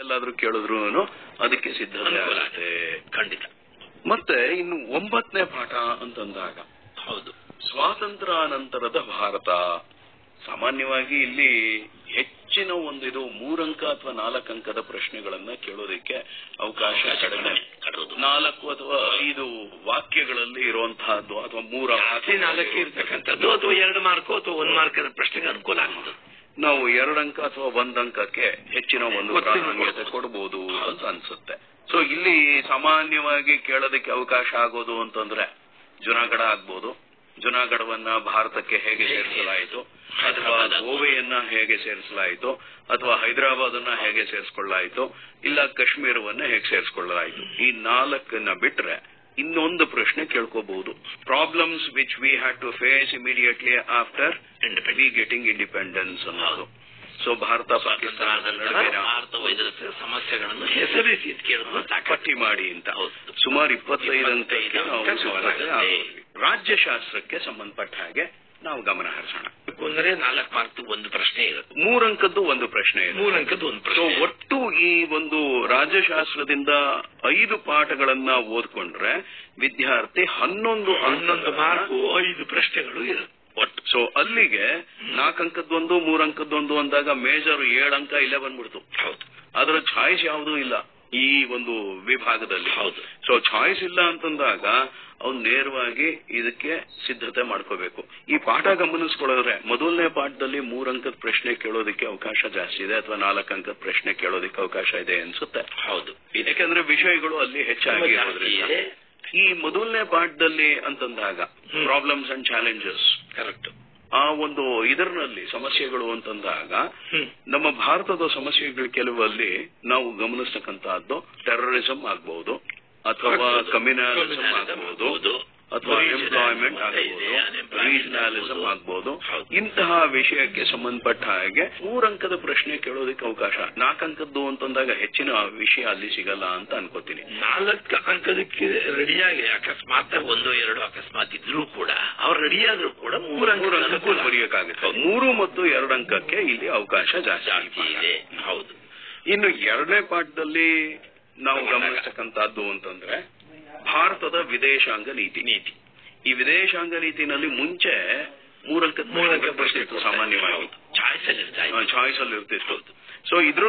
ಎಲ್ಲಾದ್ರೂ ಕೇಳಿದ್ರು ಅದಕ್ಕೆ ಸಿದ್ಧತೆ ಅನುಕೂಲ ಆಗುತ್ತೆ ಖಂಡಿತ ಮತ್ತೆ ಇನ್ನು ಒಂಬತ್ತನೇ ಪಾಠ ಅಂತಂದಾಗ ಹೌದು ಸ್ವಾತಂತ್ರ್ಯಾನಂತರದ ಭಾರತ ಸಾಮಾನ್ಯವಾಗಿ ಇಲ್ಲಿ ಹೆಚ್ಚಿನ ಒಂದು ಇದು ಮೂರಂಕ ಅಥವಾ ನಾಲ್ಕಂಕದ ಪ್ರಶ್ನೆಗಳನ್ನ ಕೇಳೋದಕ್ಕೆ ಅವಕಾಶ ಕಡಿಮೆ ಕಟ್ಟೋದು ನಾಲ್ಕು ಅಥವಾ ಐದು ವಾಕ್ಯಗಳಲ್ಲಿ ಇರುವಂತಹದ್ದು ಅಥವಾ ಮೂರ ಜಾಸ್ತಿ ನಾಲ್ಕು ಇರ್ತಕ್ಕಂಥದ್ದು ಅಥವಾ ಎರಡು ಮಾರ್ಕು ಅಥವಾ ಒಂದು ಮಾರ್ಕದ ಪ್ರಶ್ನೆಗೆ ಅನುಕೂಲ ಆಗ್ತದೆ ನಾವು ಎರಡಂಕ ಅಥವಾ ಒಂದಂಕಕ್ಕೆ ಹೆಚ್ಚಿನ ಒಂದು ಒತ್ತು ಪ್ರಾಧಾನ್ಯತೆ ಕೊಡಬಹುದು ಅಂತ ಅನ್ಸುತ್ತೆ ಸೊ ಇಲ್ಲಿ ಸಾಮಾನ್ಯವಾಗಿ ಕೇಳೋದಕ್ಕೆ ಅವಕಾಶ ಆಗೋದು ಅಂತಂದ್ರೆ ಜುನಾಗಢ ಆಗ್ಬೋದು ಜುನಾಗಢವನ್ನ ಭಾರತಕ್ಕೆ ಹೇಗೆ ಸೇರಿಸಲಾಯಿತು ಅಥವಾ ಗೋವೆಯನ್ನ ಹೇಗೆ ಸೇರಿಸಲಾಯಿತು ಅಥವಾ ಹೈದರಾಬಾದ್ ಅನ್ನ ಹೇಗೆ ಸೇರಿಸಿಕೊಳ್ಳಾಯಿತು ಇಲ್ಲ ಕಾಶ್ಮೀರವನ್ನ ಹೇಗೆ ಸೇರಿಸಿಕೊಳ್ಳಲಾಯಿತು ಈ ನಾಲ್ಕನ್ನ ಬಿಟ್ರೆ ಇನ್ನೊಂದು ಪ್ರಶ್ನೆ ಕೇಳ್ಕೋಬಹುದು problems which we had to face immediately after we getting independence ಅನ್ನೋದು ಸೊ ಭಾರತ ಪಾಕಿಸ್ತಾನ ಸ್ವಾತಂತ್ರ್ಯಾನಂತರ ಭಾರತವು ಎದುರಿಸಿದ ಸಮಸ್ಯೆಗಳನ್ನು ಹೆಸರಿಸಿ ಅಂತ ಕೇಳಿದ್ರು ಸಾಕು. ಪಟ್ಟಿ ಮಾಡಿ ಅಂತ ಹೌದು. ಸುಮಾರು ಇಪ್ಪತ್ತೈದು ಅಂತಕ್ಕೆ ನಾವು ಇಪ್ಪತ್ತೈದು ಸಿದ್ಧತೆ ಅಂಕ ಆಗೋದ್ವಿ. ರಾಜ್ಯಶಾಸ್ತ್ರಕ್ಕೆ ಸಂಬಂಧಪಟ್ಟ ಹಾಗೆ ನಾವು ಗಮನ ಹರಿಸೋಣ ಅಂದ್ರೆ ನಾಲ್ಕು ಮಾರ್ಕ್ ಒಂದು ಪ್ರಶ್ನೆ ಇರುತ್ತೆ ಮೂರಂಕದ್ದು ಒಂದು ಪ್ರಶ್ನೆ ಇದೆ ಮೂರು ಅಂಕದ ಒಂದು ಸೊ ಪ್ರಶ್ನೆ ಒಟ್ಟು ಈ ಒಂದು ರಾಜ್ಯಶಾಸ್ತ್ರದಿಂದ ಐದು ಪಾಠಗಳನ್ನ ಓದ್ಕೊಂಡ್ರೆ ವಿದ್ಯಾರ್ಥಿ ಹನ್ನೊಂದು ಹನ್ನೊಂದು ಮಾರ್ಕು ಐದು ಪ್ರಶ್ನೆಗಳು ಇರುತ್ತೆ ಒಟ್ಟು ಸೊ ಅಲ್ಲಿಗೆ ನಾಲ್ಕಂಕದ್ದೊಂದು ಮೂರಂಕದ್ದೊಂದು ಅಂದಾಗ ಮೇಜರ್ ಏಳು ಅಂಕ ಇಲ್ಲೇ ಬಂದ್ಬಿಡ್ತು ಹೌದು ಅದರ ಚಾಯ್ಸ್ ಯಾವುದೂ ಇಲ್ಲ ಈ ಒಂದು ವಿಭಾಗದಲ್ಲಿ ಹೌದು. ಸೊ ಚಾಯ್ಸ್ ಇಲ್ಲ ಅಂತಂದಾಗ ಅವ್ನು ನೇರವಾಗಿ ಇದಕ್ಕೆ ಸಿದ್ಧತೆ ಮಾಡ್ಕೋಬೇಕು ಈ ಪಾಠ ಗಮನಿಸ್ಕೊಳ್ಳೋದ್ರೆ ಮೊದಲನೇ ಪಾಠದಲ್ಲಿ ಮೂರಂಕದ ಪ್ರಶ್ನೆ ಕೇಳೋದಕ್ಕೆ ಅವಕಾಶ ಜಾಸ್ತಿ ಇದೆ ಅಥವಾ ನಾಲ್ಕು ಅಂಕದ ಪ್ರಶ್ನೆ ಕೇಳೋದಕ್ಕೆ ಅವಕಾಶ ಇದೆ ಅನ್ಸುತ್ತೆ ಹೌದು ಯಾಕಂದ್ರೆ ವಿಷಯಗಳು ಅಲ್ಲಿ ಹೆಚ್ಚಾಗಿ ಜಾಸ್ತಿ ಇರೋದ್ರಿಂದ ಇದೆ. ಈ ಮೊದಲನೇ ಪಾಠದಲ್ಲಿ ಅಂತಂದಾಗ ಪ್ರಾಬ್ಲಮ್ಸ್ ಅಂಡ್ ಚಾಲೆಂಜಸ್ ಕರೆಕ್ಟ್ ಆ ಒಂದು ಇದರಲ್ಲಿ ಸಮಸ್ಯೆಗಳು ಅಂತಂದಾಗ ಹ್ಮ್ ನಮ್ಮ ಭಾರತದ ಸಮಸ್ಯೆಗಳು ಕೆಲವಲ್ಲಿ ನಾವು ಗಮನಿಸ್ತಕ್ಕಂತಹದ್ದು ಟೆರರಿಸಂ ಆಗ್ಬಹುದು ಅಥವಾ ಆಗ್ಬೋದು. ಕಮ್ಯುನಲಿಸಂ Communalism ಆಗ್ಬಹುದು ಆಗ್ಬೋದು. ಅಥವಾ Regionalism ಎಂಪ್ಲಾಯ್ಮೆಂಟ್ ಇದೆ, ಆಗ್ಬಹುದು unemployment ರೀಜನಲಿಸಂ ಆಗ್ಬೋದು. ಆಗ್ಬಹುದು ಹೌದು. ಇಂತಹ ವಿಷಯಕ್ಕೆ ಸಂಬಂಧಪಟ್ಟ ಹಾಗೆ ಮೂರಂಕದ ಪ್ರಶ್ನೆ ಕೇಳೋದಕ್ಕೆ ಅವಕಾಶ ನಾಲ್ಕಂಕದ್ದು ಅಂತಂದಾಗ ಹೆಚ್ಚಿನ ವಿಷಯ ಅಲ್ಲಿ ಸಿಗಲ್ಲ ಅಂತ ಅನ್ಕೋತೀನಿ ನಾಲ್ಕು ಅಂಕದಕ್ಕೆ ರೆಡಿಯಾಗಿ ಅಕಸ್ಮಾತ್ ಒಂದು ಎರಡು ಅಕಸ್ಮಾತ್ ಇದ್ರೂ ಕೂಡ ಅವ್ರು ರೆಡಿ ಆದ್ರೂ ಕೂಡ ಮೂರು ಮೂರು ಅಂಕ ಅಂಕಕ್ಕೂ ಬರೆಯಕ್ಕಾಗುತ್ತೆ ಮೂರು ಮತ್ತು ಎರಡು ಅಂಕಕ್ಕೆ ಇಲ್ಲಿ ಅವಕಾಶ ಜಾಸ್ತಿ ಜಾಸ್ತಿ ಇದೆ ಹೌದು ಇನ್ನು ಎರಡನೇ ಪಾಠದಲ್ಲಿ ನಾವು ಗಮನಿಸ್ತಕ್ಕಂತಹದ್ದು ಅಂತಂದ್ರೆ ಭಾರತದ ವಿದೇಶಾಂಗ ನೀತಿ ನೀತಿ ಈ ವಿದೇಶಾಂಗ ನೀತಿನಲ್ಲಿ ಮುಂಚೆ ಮೂರಂಕದ ಮೂರಂಕ ಪ್ರಶ್ನೆ ಇತ್ತು ಸಾಮಾನ್ಯವಾಗಿ ಚಾಯ್ಸ್ ಅಲ್ಲಿ ಇರ್ತಾ ಇದೆ. ಚಾಯ್ಸ್ ಅಲ್ಲಿ ಇರ್ತಿತ್ತು ಸೊ ಇದ್ರ